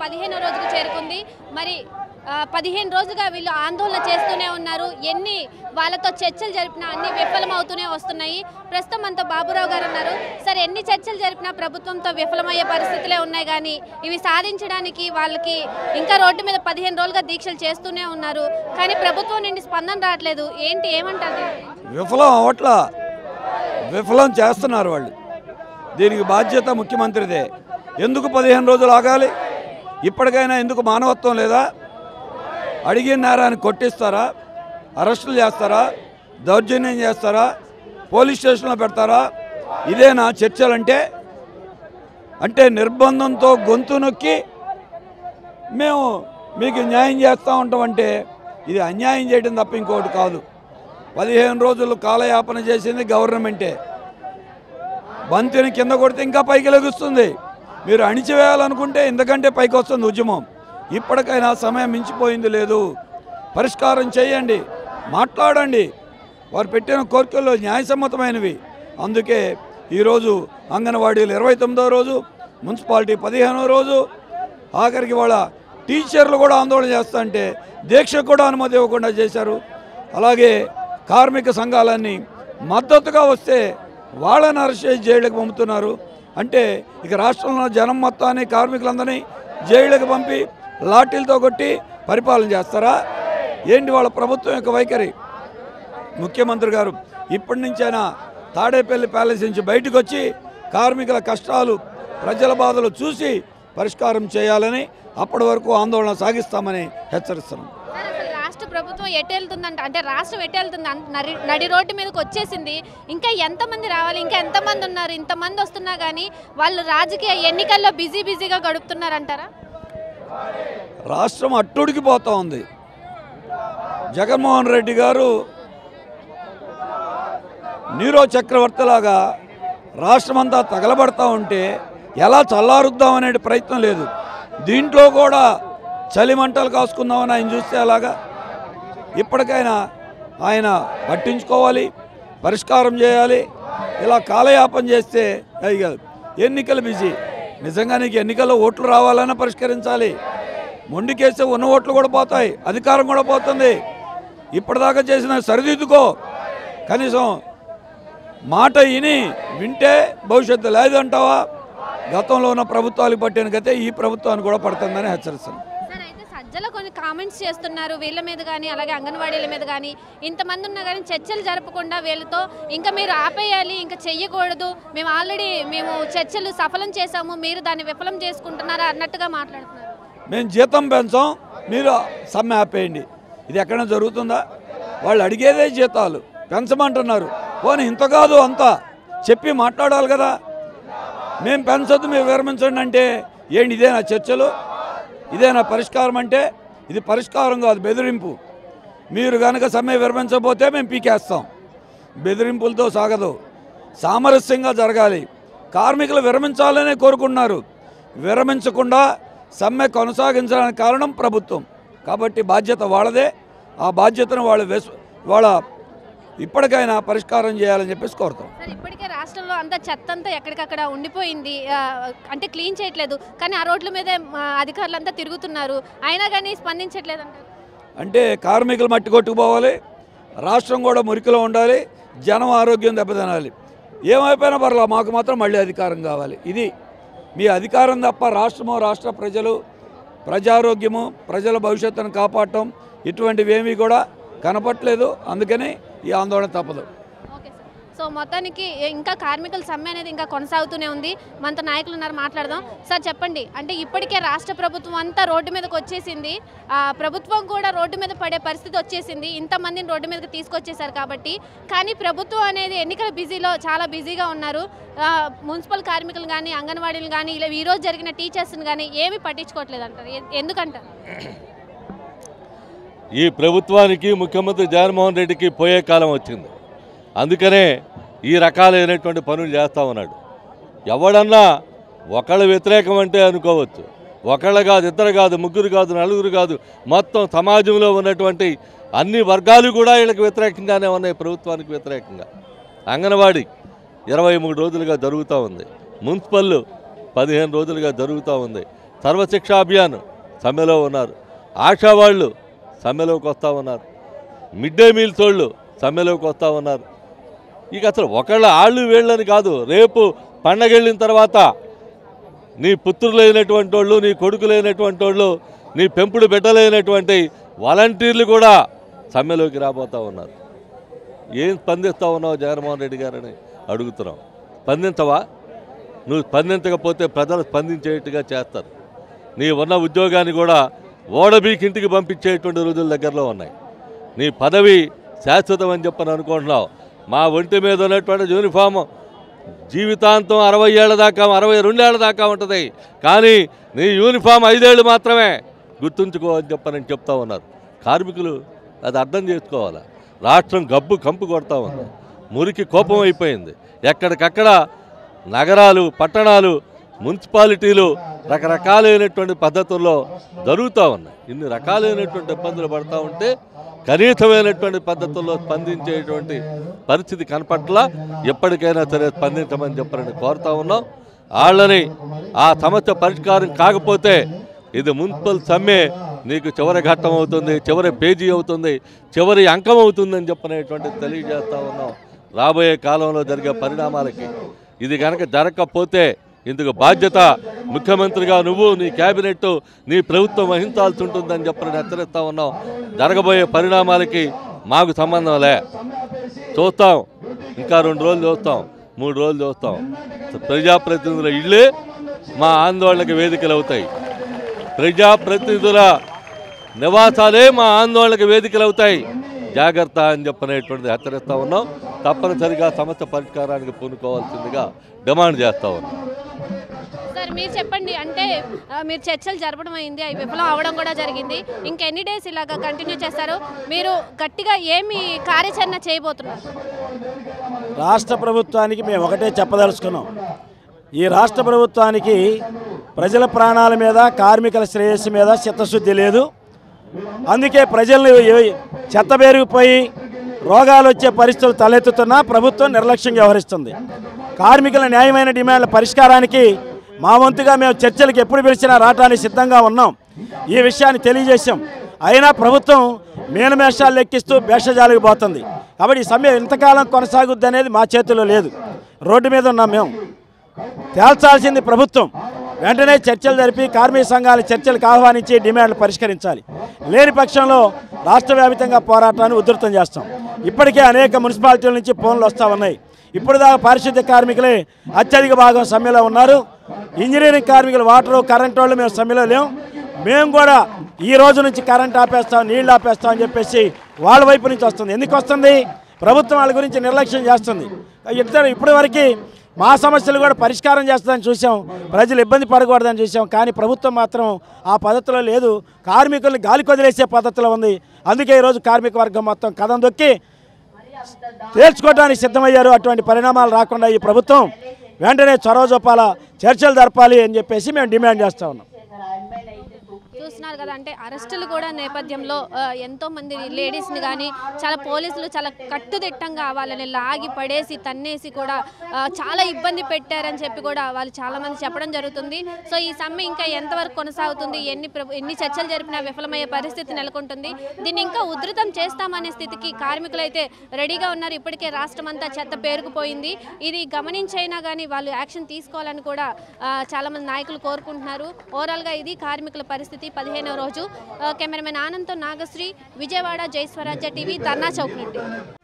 పదిహేనో రోజుకు చేరుకుంది మరి ఆ, పదిహేను రోజులుగా వీళ్ళు ఆందోళన చేస్తూనే ఉన్నారు ఎన్ని వాళ్ళతో చర్చలు జరిపినా అన్ని విఫలమవుతూనే వస్తున్నాయి ప్రస్తుతం మనతో బాబురావు గారు ఉన్నారు సరే ఎన్ని చర్చలు జరిపినా ప్రభుత్వంతో విఫలమయ్యే పరిస్థితులే ఉన్నాయి కానీ ఇవి సాధించడానికి వాళ్ళకి ఇంకా రోడ్డు మీద పదిహేను రోజులుగా దీక్షలు చేస్తూనే ఉన్నారు కానీ ప్రభుత్వం నుండి స్పందన రావట్లేదు ఏంటి ఏమంటారు విఫలం అవట్లా విఫలం చేస్తున్నారు వాళ్ళు దీనికి బాధ్యత ముఖ్యమంత్రిదే ఎందుకు పదిహేను రోజులు ఆగాలి ఇప్పటికైనా ఎందుకు మానవత్వం లేదా అడిగిన నేరాన్ని కొట్టిస్తారా అరెస్టులు చేస్తారా దౌర్జన్యం చేస్తారా పోలీస్ స్టేషన్లో పెడతారా ఇదేనా చర్చలంటే అంటే నిర్బంధంతో గొంతు నొక్కి మేము మీకు న్యాయం చేస్తూ ఉంటామంటే ఇది అన్యాయం చేయడం తప్ప ఇంకోటి కాదు పదిహేను రోజులు కాలయాపన చేసింది గవర్నమెంటే బంతిని కింద కొడితే ఇంకా పైకి లెగుస్తుంది మీరు అణిచివేయాలనుకుంటే ఇంతకంటే పైకి వస్తుంది ఉద్యమం ఇప్పటికైనా సమయం మించిపోయింది లేదు పరిష్కారం చేయండి మాట్లాడండి వారు పెట్టిన కోరికల్లో న్యాయసమ్మతమైనవి అందుకే ఈరోజు అంగన్వాడీలు ఇరవై తొమ్మిదో రోజు మున్సిపాలిటీ పదిహేనో రోజు ఆఖరికి వాళ్ళ టీచర్లు కూడా ఆందోళన చేస్తుంటే దీక్ష కూడా అనుమతి ఇవ్వకుండా చేశారు అలాగే కార్మిక సంఘాలన్నీ మద్దతుగా వస్తే వాళ్ళని అరెస్ట్ చేసి జైలుకి పంపుతున్నారు అంటే ఇక రాష్ట్రంలో జనం మొత్తాన్ని కార్మికులందరినీ జైలుకి పంపి లాఠీలతో కొట్టి పరిపాలన చేస్తారా ఏంటి వాళ్ళ ప్రభుత్వం యొక్క వైఖరి ముఖ్యమంత్రి గారు ఇప్పటి నుంచైనా తాడేపల్లి ప్యాలెస్ నుంచి బయటకు వచ్చి కార్మికుల కష్టాలు ప్రజల బాధలు చూసి పరిష్కారం చేయాలని అప్పటి వరకు ఆందోళన సాగిస్తామని హెచ్చరిస్తున్నాం సార్, అసలు రాష్ట్ర ప్రభుత్వం ఎటు వెళ్తుందంట అంటే రాష్ట్రం ఎటు వెళ్తుంది అంత నడి నడి రోడ్డు మీదకి వచ్చేసింది ఇంకా ఎంతమంది రావాలి ఇంకా ఎంతమంది ఉన్నారు ఇంతమంది వస్తున్నా కానీ వాళ్ళు రాజకీయ ఎన్నికల్లో బిజీ బిజీగా గడుపుతున్నారంటారా రాష్ట్రం అట్టుడికి పోతా ఉంది జగన్మోహన్ రెడ్డి గారు నీరో చక్రవర్తిలాగా రాష్ట్రమంతా తగలబడతా ఉంటే ఎలా చల్లారుద్దాం అనే ప్రయత్నం లేదు దీంట్లో కూడా చలిమంటలు కాసుకుందామని ఆయన చూస్తే అలాగా ఇప్పటికైనా ఆయన పట్టించుకోవాలి పరిష్కారం చేయాలి ఇలా కాలయాపన చేస్తే అది కాదు ఎన్నికలు బిజీ నిజంగా నీకు ఎన్నికల్లో ఓట్లు రావాలన్నా పరిష్కరించాలి మొండికేస్తే ఉన్న ఓట్లు కూడా పోతాయి అధికారం కూడా పోతుంది ఇప్పటిదాకా చేసిన సరిదిద్దుకో కనీసం మాట విని వింటే భవిష్యత్తు లేదంటావా గతంలో ఉన్న ప్రభుత్వాలకు పట్టిన గతే ఈ ప్రభుత్వానికి కూడా పడుతుందని హెచ్చరిస్తున్నాను సార్ అయితే సజ్జల కొన్ని కామెంట్స్ చేస్తున్నారు వీళ్ళ మీద కానీ అలాగే అంగన్వాడీల మీద కానీ ఇంతమంది ఉన్నా కానీ చర్చలు జరపకుండా వీళ్ళతో ఇంకా మీరు ఆపేయాలి ఇంకా చెయ్యకూడదు మేము ఆల్రెడీ మేము చర్చలు సఫలం చేశాము మీరు దాన్ని విఫలం చేసుకుంటున్నారా అన్నట్టుగా మాట్లాడుతున్నారు మేము జీతం పెంచాం మీరు సమ్మె ఆపేయండి ఇది ఎక్కడైనా జరుగుతుందా వాళ్ళు అడిగేదే జీతాలు పెంచమంటున్నారు పోనీ ఇంత కాదు అంత చెప్పి మాట్లాడాలి కదా మేము పెంచొద్దు మీరు విరమించండి అంటే ఏంటి ఇదేనా చర్చలు ఇదేనా పరిష్కారం అంటే ఇది పరిష్కారం కాదు బెదిరింపు మీరు కనుక సమ్మె విరమించకపోతే మేము పీకేస్తాం బెదిరింపులతో సాగదు సామరస్యంగా జరగాలి కార్మికులు విరమించాలనే కోరుకున్నారు విరమించకుండా సమ్మె కొనసాగించడానికి కారణం ప్రభుత్వం కాబట్టి బాధ్యత వాళ్ళదే ఆ బాధ్యతను వాళ్ళు వేసు వాళ్ళ ఇప్పటికైనా పరిష్కారం చేయాలని చెప్పేసి కోరుతాం సార్ ఇప్పటికే రాష్ట్రంలో అంతా చెత్త అంతా ఎక్కడికక్కడ ఉండిపోయింది ఆ, అంటే క్లీన్ చేయట్లేదు కానీ ఆ రోడ్ల మీదే మా అధికారులంతా తిరుగుతున్నారు అయినా కానీ స్పందించట్లేదు అంటారు అంటే కార్మికులు మట్టి కొట్టుకుపోవాలి రాష్ట్రం కూడా మురికిలో ఉండాలి జనం ఆరోగ్యం దెబ్బతినాలి ఏమైపోయినా పర్లా మాకు మాత్రం మళ్ళీ అధికారం కావాలి ఇది మీ అధికారం తప్ప రాష్ట్రము రాష్ట్ర ప్రజలు ప్రజారోగ్యము ప్రజల భవిష్యత్తును కాపాడటం ఇటువంటివి ఏమీ కూడా కనపట్లేదు అందుకని ఈ ఆందోళన తప్పదు ఓకే సార్ సో మొత్తానికి ఇంకా కార్మికుల సమ్మె అనేది ఇంకా కొనసాగుతూనే ఉంది మనతో నాయకులు ఉన్నారు మాట్లాడదాం సార్ చెప్పండి అంటే ఇప్పటికే రాష్ట్ర ప్రభుత్వం అంతా రోడ్డు మీదకి వచ్చేసింది ఆ, ప్రభుత్వం కూడా రోడ్డు మీద పడే పరిస్థితి వచ్చేసింది ఇంతమందిని రోడ్డు మీదకి తీసుకొచ్చేసారు కాబట్టి కానీ ప్రభుత్వం అనేది ఎన్నికల బిజీలో చాలా బిజీగా ఉన్నారు ఆ, మున్సిపల్ కార్మికులు కానీ అంగన్వాడీలు కానీ ఇలా ఈరోజు జరిగిన టీచర్స్ని కానీ ఏమీ పట్టించుకోవట్లేదు అంటారు ఎ- ఎందుకంటారు ఈ ప్రభుత్వానికి ముఖ్యమంత్రి జగన్మోహన్ రెడ్డికి పోయే కాలం వచ్చింది అందుకనే ఈ రకాలైనటువంటి పనులు చేస్తూ ఉన్నాడు ఎవడన్నా ఒకళ్ళ వ్యతిరేకం అంటే అనుకోవచ్చు ఒకళ్ళు కాదు ఇద్దరు కాదు ముగ్గురు కాదు నలుగురు కాదు మొత్తం సమాజంలో ఉన్నటువంటి అన్ని వర్గాలు కూడా వీళ్ళకి వ్యతిరేకంగానే ఉన్నాయి ప్రభుత్వానికి వ్యతిరేకంగా అంగన్వాడీ ఇరవై మూడు రోజులుగా జరుగుతూ ఉంది మున్సిపల్ పదిహేను రోజులుగా జరుగుతూ ఉంది సర్వశిక్ష అభియాన్ సమ్మెలో ఉన్నారు ఆశా వాళ్ళు సమ్మెలోకి వస్తూ ఉన్నారు మిడ్ డే మీల్స్ వాళ్ళు సమ్మెలోకి వస్తూ ఉన్నారు ఇక అసలు ఒకళ్ళ ఆళ్ళు వీళ్ళని కాదు రేపు పండగ వెళ్ళిన తర్వాత నీ పుత్రులైనటువంటి వాళ్ళు నీ కొడుకులైనటువంటి వాళ్ళు నీ పెంపుడు బిడ్డలైనటువంటి వాలంటీర్లు కూడా సమ్మెలోకి రాబోతూ ఉన్నారు ఏం స్పందిస్తూ ఉన్నావు జగన్మోహన్ రెడ్డి గారని అడుగుతున్నాం స్పందించవా నువ్వు స్పందించకపోతే ప్రజలు స్పందించేట్టుగా చేస్తారు నీ ఉన్న ఉద్యోగాన్ని కూడా ఓడబీకి ఇంటికి పంపించేటువంటి రోజుల దగ్గరలో ఉన్నాయి నీ పదవి శాశ్వతం అని చెప్పని అనుకుంటున్నావు మా ఒంటి మీద ఉన్నటువంటి యూనిఫామ్ జీవితాంతం అరవై ఏళ్ళ దాకా అరవై రెండేళ్ల దాకా ఉంటుంది కానీ నీ యూనిఫామ్ ఐదేళ్ళు మాత్రమే గుర్తుంచుకో అని చెప్పని చెప్తా ఉన్నారు కార్మికులు అది అర్థం చేసుకోవాలి రాష్ట్రం గబ్బు కంపు కొడతా ఉంది మురికి కోపం అయిపోయింది ఎక్కడికక్కడ నగరాలు పట్టణాలు మున్సిపాలిటీలు రకరకాలైనటువంటి పద్ధతుల్లో జరుగుతూ ఉన్నాయి ఇన్ని రకాలైనటువంటి ఇబ్బందులు పడతా ఉంటే కనీసమైనటువంటి పద్ధతుల్లో స్పందించేటువంటి పరిస్థితి కనపట్ల ఎప్పటికైనా సరే స్పందించమని చెప్పని కోరుతా ఉన్నాం వాళ్ళని ఆ సమస్య పరిష్కారం కాకపోతే ఇది మున్సిపల్ సమ్మె నీకు చివరి ఘట్టం అవుతుంది చివరి పేజీ అవుతుంది చివరి అంకం అవుతుందని చెప్పనేటువంటి తెలియజేస్తా ఉన్నాం రాబోయే కాలంలో జరిగే పరిణామాలకి ఇది కనుక జరగకపోతే ఇందుకు బాధ్యత ముఖ్యమంత్రిగా నువ్వు నీ క్యాబినెట్ నీ ప్రభుత్వం వహించాల్సి ఉంటుందని చెప్పని హెచ్చరిస్తా ఉన్నాం జరగబోయే పరిణామాలకి మాకు సంబంధం లే చూస్తాం ఇంకా రెండు రోజులు చూస్తాం మూడు రోజులు చూస్తాం ప్రజాప్రతినిధుల ఇళ్ళే మా ఆందోళనకి వేదికలు అవుతాయి ప్రజాప్రతినిధుల నివాసాలే మా ఆందోళనకు వేదికలు అవుతాయి జాగ్రత్త అని చెప్పనేటువంటిది హెచ్చరిస్తా ఉన్నాం తప్పనిసరిగా సమస్య పరిష్కారానికి పూనుకోవాల్సిందిగా డిమాండ్ చేస్తా ఉన్నాం సార్ మీరు చెప్పండి అంటే ఆ, మీరు చర్చలు జరపడం అయింది అవి విఫలం అవడం కూడా జరిగింది ఇంకెన్ని డేస్ ఇలాగా కంటిన్యూ చేస్తారు మీరు గట్టిగా ఏమి కార్యాచరణ చేయబోతున్నారు రాష్ట్ర ప్రభుత్వానికి మేము ఒకటే చెప్పదలుచుకున్నాం ఈ రాష్ట్ర ప్రభుత్వానికి ప్రజల ప్రాణాల మీద కార్మికుల శ్రేయస్సు మీద చిత్తశుద్ధి లేదు అందుకే ప్రజల్ని ఏ- చెత్త పేరుకుపోయి రోగాలు వచ్చే పరిస్థితులు తలెత్తుతున్నా ప్రభుత్వం నిర్లక్ష్యంగా వ్యవహరిస్తుంది కార్మికుల న్యాయమైన డిమాండ్ల పరిష్కారానికి మా వంతుగా మేము చర్చలకు ఎప్పుడు పిలిచినా రావడానికి సిద్ధంగా ఉన్నాం ఈ విషయాన్ని తెలియజేశాం అయినా ప్రభుత్వం మేనమేషాలు లెక్కిస్తూ భేషజాలకు పోతుంది కాబట్టి ఈ సమ్మె ఎంతకాలం కొనసాగుద్ది అనేది మా చేతిలో లేదు రోడ్డు మీద ఉన్నాం మేము తేల్చాల్సింది ప్రభుత్వం వెంటనే చర్చలు జరిపి కార్మిక సంఘాల చర్చలకు ఆహ్వానించి డిమాండ్లు పరిష్కరించాలి లేని పక్షంలో రాష్ట్ర వ్యాప్తంగా పోరాటాన్ని ఉధృతం చేస్తాం ఇప్పటికే అనేక మున్సిపాలిటీల నుంచి ఫోన్లు వస్తూ ఉన్నాయి ఇప్పుడు దాకా పారిశుద్ధ్య కార్మికులే అత్యధిక భాగం సమ్మెలో ఉన్నారు ఇంజనీరింగ్ కార్మికులు వాటరు కరెంట్ వాళ్ళు మేము సమ్మెలో లేం మేము కూడా ఈ రోజు నుంచి కరెంట్ ఆపేస్తాం నీళ్లు ఆపేస్తాం అని చెప్పేసి వాళ్ళ వైపు నుంచి వస్తుంది ఎందుకు వస్తుంది ప్రభుత్వం వాళ్ళ గురించి నిర్లక్ష్యం చేస్తుంది ఇద్దరు ఇప్పటి వరకు మా సమస్యలు కూడా పరిష్కారం చేస్తుందని చూసాం ప్రజలు ఇబ్బంది పడకూడదని చూసాం కానీ ప్రభుత్వం మాత్రం ఆ పద్ధతిలో లేదు కార్మికుల్ని గాలి కొదిలేసే పద్ధతిలో ఉంది అందుకే ఈరోజు కార్మిక వర్గం మొత్తం కథం దొక్కి తేల్చుకోవడానికి సిద్ధమయ్యారు అటువంటి పరిణామాలు రాకుండా ఈ ప్రభుత్వం వెంటనే చొరవ చూపాల చర్చలు జరపాలి అని చెప్పేసి మేము డిమాండ్ చేస్తా ఉన్నాం చూస్తున్నారు కదా అంటే అరెస్టులు కూడా నేపథ్యంలో ఆ, ఎంతో మంది లేడీస్ని కానీ చాలా పోలీసులు చాలా కట్టుదిట్టంగా వాళ్ళని లాగి పడేసి తన్నేసి కూడా ఆ, చాలా ఇబ్బంది పెట్టారని చెప్పి కూడా వాళ్ళు చాలా మంది చెప్పడం జరుగుతుంది సో ఈ సమ్మె ఇంకా ఎంతవరకు కొనసాగుతుంది ఎన్ని ప్రభు- ఎన్ని చర్చలు జరిపినా విఫలమయ్యే పరిస్థితి నెలకొంటుంది దీన్ని ఇంకా ఉధృతం చేస్తామనే స్థితికి కార్మికులు అయితే రెడీగా ఉన్నారు ఇప్పటికే రాష్ట్రం అంతా చెత్త పేరుకుపోయింది ఇది గమనించైనా కానీ వాళ్ళు యాక్షన్ తీసుకోవాలని కూడా ఆ, చాలా మంది నాయకులు కోరుకుంటున్నారు ఓవరాల్గా ఇది కార్మికుల పరిస్థితి పదిహేనవ రోజు ఆ, కెమెరామెన్ ఆనంద్తో నాగశ్రీ విజయవాడ జై స్వరాజ్య టీవీ ధర్నా చౌక్ నుండి